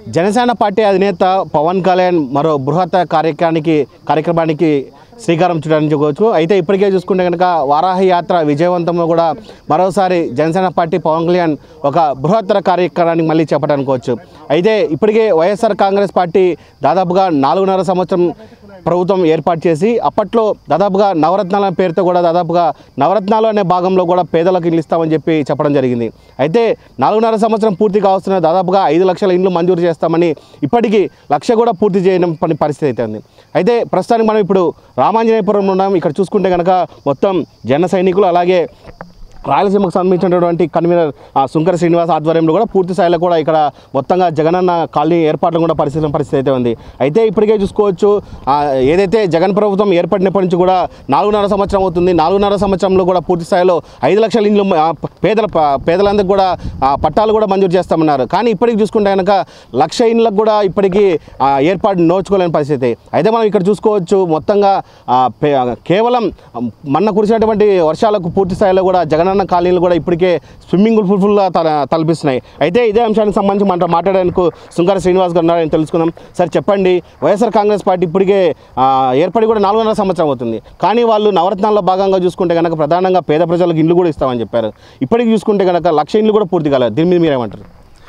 Janasena party అధినేత పవన్ కళ్యాణ్ మరో బృహత్ కార్యక్రమానికి కార్యక్రమానికి శ్రీకారం చుట్టడానికి చెప్పుకోవచ్చు అయితే ఇప్పటికే చూసుకుంటే కనుక వారాహి యాత్ర విజయవంతంలో కూడా మరోసారి జనసేన పార్టీ పవన్ కళ్యాణ్ ఒక బృహత్తర కార్యక్రమానికి మళ్ళీ చెప్పడానుకోవచ్చు అయితే ఇప్పటికే వైఎస్ఆర్ కాంగ్రెస్ పార్టీ దాదాపుగా నాలుగున్నర సంవత్సరం ప్రభుత్వం ఏర్పాటు చేసి అప్పట్లో దాదాపుగా నవరత్నాల పేరుతో కూడా దాదాపుగా నవరత్నాలు అనే భాగంలో కూడా పేదలకు ఇల్లు ఇస్తామని చెప్పి చెప్పడం జరిగింది అయితే నాలుగున్నర సంవత్సరం పూర్తి కావస్తున్న దాదాపుగా ఐదు లక్షల ఇండ్లు మంజూరు చేస్తామని ఇప్పటికీ లక్ష కూడా పూర్తి చేయడం పని పరిస్థితి అయితే ఉంది అయితే ప్రస్తుతానికి మనం ఇప్పుడు రామాంజనేయపురం ఉన్నాం ఇక్కడ చూసుకుంటే కనుక మొత్తం జన సైనికులు అలాగే రాయలసీమకు సంబంధించినటువంటి కన్వీనర్ ఆ, సుంకర శ్రీనివాస్ ఆధ్వర్యంలో కూడా పూర్తి స్థాయిలో కూడా ఇక్కడ మొత్తంగా జగనన్న కాలనీ ఏర్పాట్లు కూడా పరిశీలన పరిస్థితి అయితే ఉంది అయితే ఇప్పటికే చూసుకోవచ్చు ఆ, ఏదైతే జగన్ ప్రభుత్వం ఏర్పడినప్పటి నుంచి కూడా నాలుగున్నర సంవత్సరం అవుతుంది నాలుగున్నర సంవత్సరంలో కూడా పూర్తి స్థాయిలో ఐదు లక్షల ఇండ్లు ఆ, పేదల ప- పేదలందరికీ కూడా ఆ, పట్టాలు కూడా మంజూరు చేస్తామన్నారు కానీ ఇప్పటికి చూసుకుంటే కనుక లక్ష ఇండ్లకు కూడా ఇప్పటికీ ఆ, ఏర్పాటు నోచుకోలేని పరిస్థితి అయితే మనం ఇక్కడ చూసుకోవచ్చు మొత్తంగా ఆ, పే- కేవలం మొన్న కురిసినటువంటి వర్షాలకు పూర్తి స్థాయిలో కూడా జగనన్న కాలనీలు కూడా ఇప్పటికే స్విమ్మింగ్ పూల్ ఫుల్గా తలపిస్తున్నాయి అయితే ఇదే అంశానికి సంబంధించి మన మాట్లాడేందుకు సుంకర శ్రీనివాస్ గారు ఉన్నారని తెలుసుకుందాం సార్ చెప్పండి వైఎస్ఆర్ కాంగ్రెస్ పార్టీ ఇప్పటికే ఆ, ఏర్పడి కూడా నాలుగున్నర సంవత్సరం అవుతుంది కానీ వాళ్ళు నవరత్నాల్లో భాగంగా చూసుకుంటే కనుక ప్రధానంగా పేద ప్రజలకు ఇల్లు కూడా ఇస్తామని చెప్పారు ఇప్పటికి చూసుకుంటే కనుక లక్ష ఇండ్లు కూడా పూర్తి కాలేదు దీని మీద మీరేమంటారు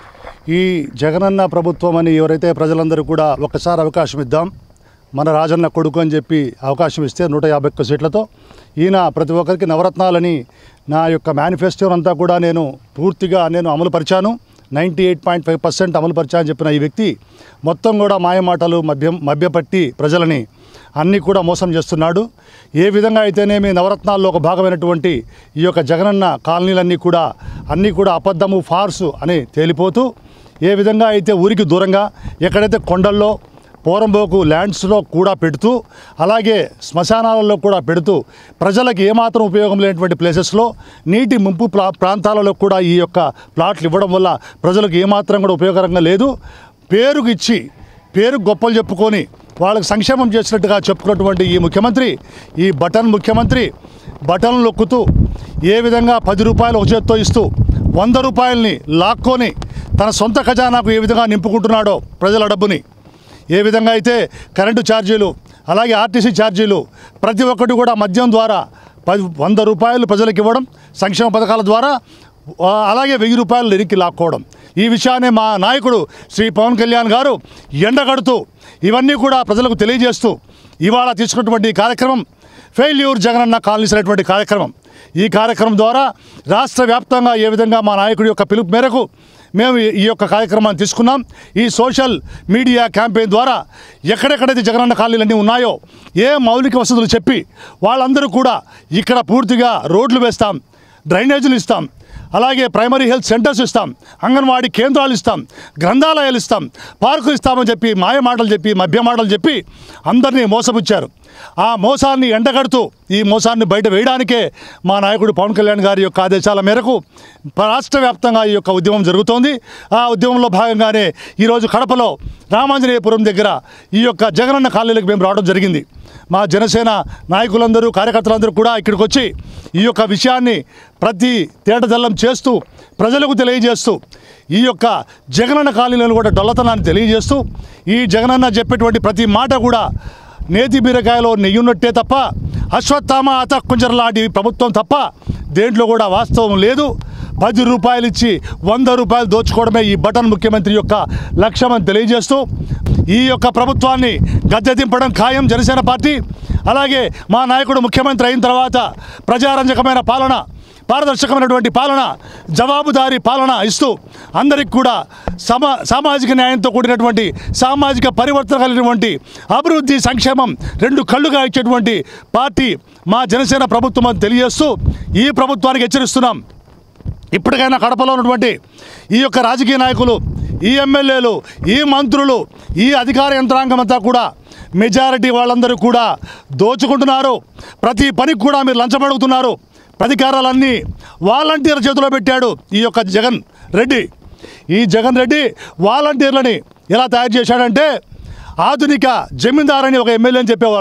ఈ జగనన్న ప్రభుత్వం అని ఎవరైతే ప్రజలందరూ కూడా ఒక్కసారి అవకాశం ఇద్దాం మన రాజన్న కొడుకు అని చెప్పి అవకాశం ఇస్తే నూట యాభై ఒక్క సీట్లతో ఈయన ప్రతి ఒక్కరికి నవరత్నాలని నా యొక్క మేనిఫెస్టో అంతా కూడా నేను పూర్తిగా నేను అమలుపరిచాను ninety eight point five percent అమలుపరిచా అని చెప్పిన ఈ వ్యక్తి మొత్తం కూడా మాయమాటలు మభ్యం మభ్యపట్టి ప్రజలని అన్నీ కూడా మోసం చేస్తున్నాడు ఏ విధంగా అయితేనేమి నవరత్నాల్లో ఒక భాగమైనటువంటి ఈ యొక్క జగనన్న కాలనీలన్నీ కూడా అన్నీ కూడా అబద్ధము ఫార్సు అని తేలిపోతూ ఏ విధంగా అయితే ఊరికి దూరంగా ఎక్కడైతే కొండల్లో పోరంబోకు ల్యాండ్స్లో కూడా పెడుతూ అలాగే శ్మశానాలలో కూడా పెడుతూ ప్రజలకు ఏమాత్రం ఉపయోగం లేనటువంటి ప్లేసెస్లో నీటి ముంపు ప్రా ప్రాంతాలలో కూడా ఈ యొక్క ప్లాట్లు ఇవ్వడం వల్ల ప్రజలకు ఏమాత్రం కూడా ఉపయోగకరంగా లేదు పేరుకు ఇచ్చి పేరు గొప్పలు చెప్పుకొని వాళ్ళకి సంక్షేమం చేసినట్టుగా చెప్పుకున్నటువంటి ఈ ముఖ్యమంత్రి ఈ బటన్ ముఖ్యమంత్రి బటన్ నొక్కుతూ ఏ విధంగా పది రూపాయలు ఒక చేత్తో ఇస్తూ వంద రూపాయలని లాక్కొని తన సొంత ఖజానాకు ఏ విధంగా నింపుకుంటున్నాడో ప్రజల డబ్బుని ఏ విధంగా అయితే కరెంటు ఛార్జీలు అలాగే ఆర్టీసీ ఛార్జీలు ప్రతి ఒక్కటి కూడా మద్యం ద్వారా పది వంద రూపాయలు ప్రజలకు ఇవ్వడం సంక్షేమ పథకాల ద్వారా ఆ, అలాగే వెయ్యి రూపాయలు ఎరికి లాక్కోవడం ఈ విషయాన్ని మా నాయకుడు శ్రీ పవన్ కళ్యాణ్ గారు ఎండగడుతూ ఇవన్నీ కూడా ప్రజలకు తెలియజేస్తూ ఇవాళ తీసుకున్నటువంటి ఈ కార్యక్రమం ఫెయిల్యూర్ జగనన్న కాలనీస్ అనేటువంటి కార్యక్రమం ఈ కార్యక్రమం ద్వారా రాష్ట్ర వ్యాప్తంగా ఏ విధంగా మా నాయకుడి యొక్క పిలుపు మేరకు మేము ఈ- ఈ యొక్క కార్యక్రమాన్ని తీసుకున్నాం ఈ సోషల్ మీడియా క్యాంపెయిన్ ద్వారా ఎక్కడెక్కడైతే జగనన్న కాలనీలన్నీ ఉన్నాయో ఏ మౌలిక వసతులు చెప్పి వాళ్ళందరూ కూడా ఇక్కడ పూర్తిగా రోడ్లు వేస్తాం డ్రైనేజీలు ఇస్తాం అలాగే ప్రైమరీ హెల్త్ సెంటర్స్ ఇస్తాం అంగన్వాడీ కేంద్రాలు ఇస్తాం గ్రంథాలయాలు ఇస్తాం పార్కులు ఇస్తామని చెప్పి మాయ మాటలు చెప్పి మభ్య మాటలు చెప్పి అందరినీ మోసపుచ్చారు ఆ మోసాన్ని ఎండగడుతూ ఈ మోసాన్ని బయట వేయడానికే మా నాయకుడు పవన్ కళ్యాణ్ గారి యొక్క ఆదేశాల మేరకు రాష్ట్ర వ్యాప్తంగా ఈ యొక్క ఉద్యమం జరుగుతోంది ఆ ఉద్యమంలో భాగంగానే ఈరోజు కడపలో రామాంజనేయపురం దగ్గర ఈ యొక్క జగనన్న కాలనీలకు మేము రావడం జరిగింది మా జనసేన నాయకులందరూ కార్యకర్తలందరూ కూడా ఇక్కడికి వచ్చి ఈ యొక్క విషయాన్ని ప్రతి తేటదల్లం చేస్తూ ప్రజలకు తెలియజేస్తూ ఈ యొక్క జగనన్న కాలనీలను కూడా డొల్లతనాన్ని తెలియజేస్తూ ఈ జగనన్న చెప్పేటువంటి ప్రతి మాట కూడా నేతి బీరకాయలో నెయ్యున్నట్టే తప్ప అశ్వత్థామ అతకుంజర లాంటి ప్రభుత్వం తప్ప దేంట్లో కూడా వాస్తవం లేదు పది రూపాయలు ఇచ్చి వంద రూపాయలు దోచుకోవడమే ఈ బటన్ ముఖ్యమంత్రి యొక్క లక్ష్యం అని తెలియజేస్తూ ఈ యొక్క ప్రభుత్వాన్ని గద్దె దింపడం ఖాయం జనసేన పార్టీ అలాగే మా నాయకుడు ముఖ్యమంత్రి అయిన తర్వాత ప్రజారంజకమైన పాలన పారదర్శకమైనటువంటి పాలన జవాబుదారీ పాలన ఇస్తూ అందరికి కూడా సమా సామాజిక న్యాయంతో కూడినటువంటి సామాజిక పరివర్తన కలిగినటువంటి అభివృద్ధి సంక్షేమం రెండు కళ్ళుగా ఇచ్చేటువంటి పార్టీ మా జనసేన ప్రభుత్వం అని తెలియజేస్తూ ఈ ప్రభుత్వానికి హెచ్చరిస్తున్నాం ఇప్పటికైనా కడపలో ఉన్నటువంటి ఈ యొక్క రాజకీయ నాయకులు ఈ ఎమ్మెల్యేలు ఈ మంత్రులు ఈ అధికార యంత్రాంగం అంతా కూడా మెజారిటీ వాళ్ళందరూ కూడా దోచుకుంటున్నారు ప్రతి పనికి కూడా మీరు లంచం అడుగుతున్నారు అధికారాలన్నీ వాలంటీర్ల చేతిలో పెట్టాడు ఈ యొక్క జగన్ రెడ్డి ఈ జగన్ రెడ్డి వాలంటీర్లని ఎలా తయారు చేశాడంటే ఆధునిక జమీందార్ అని ఒక ఎమ్మెల్యే అని చెప్పేవారు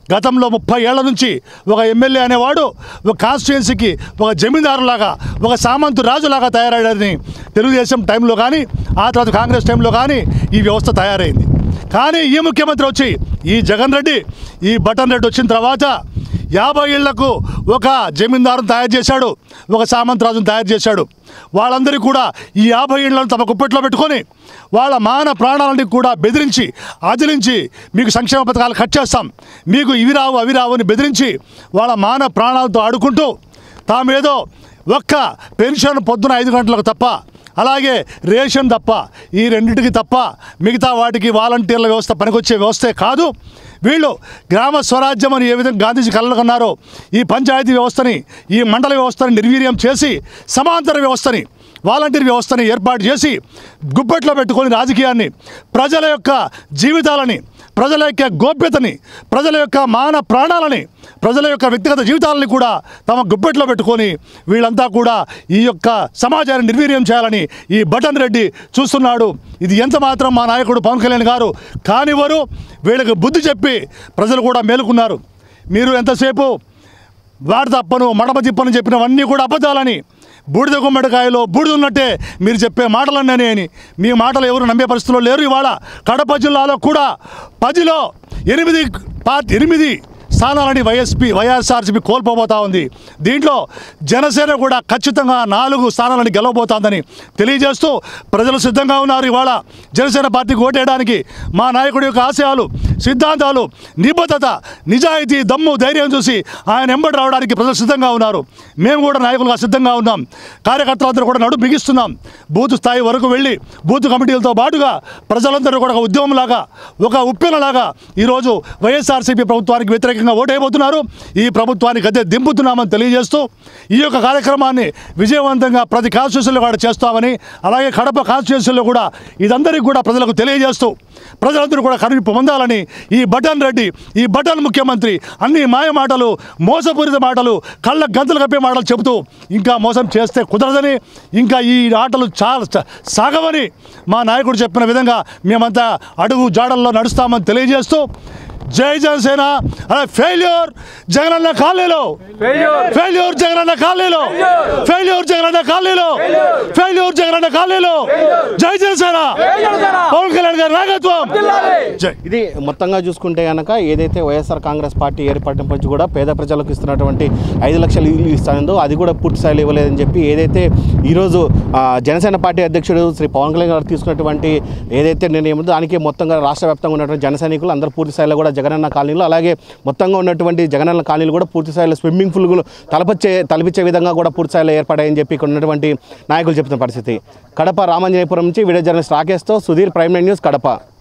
గతంలో ముప్పై ఏళ్ల నుంచి ఒక ఎమ్మెల్యే అనేవాడు ఒక కాన్స్టిట్యున్సీకి ఒక జమీందారులాగా ఒక సామంతు రాజులాగా తయారయ్యాడని తెలుగుదేశం టైంలో కానీ ఆ తర్వాత కాంగ్రెస్ టైంలో కానీ ఈ వ్యవస్థ తయారైంది కానీ ఈ ముఖ్యమంత్రి వచ్చి ఈ జగన్ రెడ్డి ఈ బటన్ రెడ్డి వచ్చిన తర్వాత యాభై ఏళ్లకు ఒక జమీందారుని తయారు చేశాడు ఒక సామంతరాజును తయారు చేశాడు వాళ్ళందరికీ కూడా ఈ యాభై ఏళ్లను తమ కుప్పెట్లో పెట్టుకొని వాళ్ళ మాన ప్రాణాలని కూడా బెదిరించి ఆచరించి మీకు సంక్షేమ పథకాలు కట్ చేస్తాం మీకు ఇవి రావు అవి రావు అని బెదిరించి వాళ్ళ మాన ప్రాణాలతో ఆడుకుంటూ తామేదో ఒక్క పెన్షన్ పొద్దున ఐదు గంటలకు తప్ప అలాగే రేషన్ తప్ప ఈ రెండింటికి తప్ప మిగతా వాటికి వాలంటీర్ల వ్యవస్థ పనికొచ్చే వ్యవస్థే కాదు వీళ్ళు గ్రామ స్వరాజ్యం అని ఏ విధంగా గాంధీజీ కలలుకన్నారో ఈ పంచాయతీ వ్యవస్థని ఈ మండల వ్యవస్థని నిర్వీర్యం చేసి సమాంతర వ్యవస్థని వాలంటీర్ వ్యవస్థని ఏర్పాటు చేసి గుప్పెట్లో పెట్టుకొని రాజకీయాన్ని ప్రజల యొక్క జీవితాలని ప్రజల యొక్క గోప్యతని ప్రజల యొక్క మాన ప్రాణాలని ప్రజల యొక్క వ్యక్తిగత జీవితాలని కూడా తమ గుప్పెట్లో పెట్టుకొని వీళ్ళంతా కూడా ఈ యొక్క సమాజాన్ని నిర్వీర్యం చేయాలని ఈ బటన్ రెడ్డి చూస్తున్నాడు ఇది ఎంత మాత్రం మా నాయకుడు పవన్ కళ్యాణ్ గారు కానివ్వరు వీళ్ళకి బుద్ధి చెప్పి ప్రజలు కూడా మేలుకున్నారు మీరు ఎంతసేపు వాడు తప్పను మడమ తిప్పను చెప్పినవన్నీ కూడా అబద్ధాలని బూడిద గుమ్మడికాయలో బూడిద ఉన్నట్టే మీరు చెప్పే మాటలన్నీ అని మీ మాటలు ఎవరు నమ్మే పరిస్థితిలో లేరు ఇవాళ కడప జిల్లాలో కూడా పదిలో ఎనిమిది పార్టీ ఎనిమిది స్థానాలని వైఎస్పీ వైఎస్ఆర్సీపీ కోల్పోబోతా ఉంది దీంట్లో జనసేన కూడా ఖచ్చితంగా నాలుగు స్థానాలను గెలవబోతోందని తెలియజేస్తూ ప్రజలు సిద్ధంగా ఉన్నారు ఇవాళ జనసేన పార్టీకి ఓటేయడానికి మా నాయకుడి యొక్క ఆశయాలు సిద్ధాంతాలు నిబద్ధత నిజాయితీ దమ్ము ధైర్యం చూసి ఆయన ఎంబడి రావడానికి ప్రజలు సిద్ధంగా ఉన్నారు మేము కూడా నాయకులుగా సిద్ధంగా ఉన్నాం కార్యకర్తలందరూ కూడా నడుము బిగిస్తున్నాం బూత్ స్థాయి వరకు వెళ్ళి బూత్ కమిటీలతో పాటుగా ప్రజలందరూ కూడా ఒక ఉద్యమంలాగా ఒక ఉప్పెనలాగా ఈరోజు వైఎస్ఆర్సీపీ ప్రభుత్వానికి వ్యతిరేకంగా ఓటైపోతున్నారు ఈ ప్రభుత్వానికి గద్దె దింపుతున్నామని తెలియజేస్తూ ఈ యొక్క కార్యక్రమాన్ని విజయవంతంగా ప్రతి కాన్స్టిట్యూషన్లో కూడా చేస్తామని అలాగే కడప కాన్స్టిట్యూషన్లో కూడా ఇదందరికీ కూడా ప్రజలకు తెలియజేస్తూ ప్రజలందరూ కూడా కనువిప్పు పొందాలని ఈ బటన్ రెడ్డి ఈ బటన్ ముఖ్యమంత్రి అన్ని మాయ మాటలు మోసపూరిత మాటలు కళ్ళ గంతులు కప్పే మాటలు చెబుతూ ఇంకా మోసం చేస్తే కుదరదని ఇంకా ఈ ఆటలు చాలా చ- సాగవని మా నాయకుడు చెప్పిన విధంగా మేమంతా అడుగు జాడల్లో నడుస్తామని తెలియజేస్తూ జై జనసేన అలా ఫెయిల్యూర్ జగనన్న కాలనీలో ఫెయిల్యూర్ జగనన్న కాలనీలో ఫెయిల్యూర్ జగనన్న కాలనీలో ఫెయిల్యూర్ జగనన్న కాలనీలో జై జనసేన పవన్ కళ్యాణ్ గారి నాయకత్వం జై ఇది మొత్తంగా చూసుకుంటే కనుక ఏదైతే వైఎస్ఆర్ కాంగ్రెస్ పార్టీ ఏర్పడిన నుంచి కూడా పేద ప్రజలకు ఇస్తున్నటువంటి ఐదు లక్షల ఇల్లు ఇస్తానందో అది కూడా పూర్తి స్థాయిలో ఇవ్వలేదని చెప్పి ఏదైతే ఈరోజు ఆ, జనసేన పార్టీ అధ్యక్షుడు శ్రీ పవన్ కళ్యాణ్ గారు తీసుకున్నటువంటి ఏదైతే నిర్ణయం ఉందో దానికి మొత్తంగా రాష్ట్ర వ్యాప్తంగా ఉన్నటువంటి జన సైనికులు అందరూ పూర్తి స్థాయిలో కూడా జగనన్న కాలనీలు అలాగే మొత్తంగా ఉన్నటువంటి జగనన్న కాలనీలు కూడా పూర్తి స్థాయిలో స్విమ్మింగ్ పూల్ తలపచ్చే తలపించే విధంగా కూడా పూర్తి స్థాయిలో ఏర్పడాయని చెప్పి ఇక్కడ ఉన్నటువంటి నాయకులు చెప్తున్న పరిస్థితి కడప రామంజనేయపురం నుంచి వీడియో జర్నలిస్ట్ రాకేష్తో Sudheer prime nine news Kadapa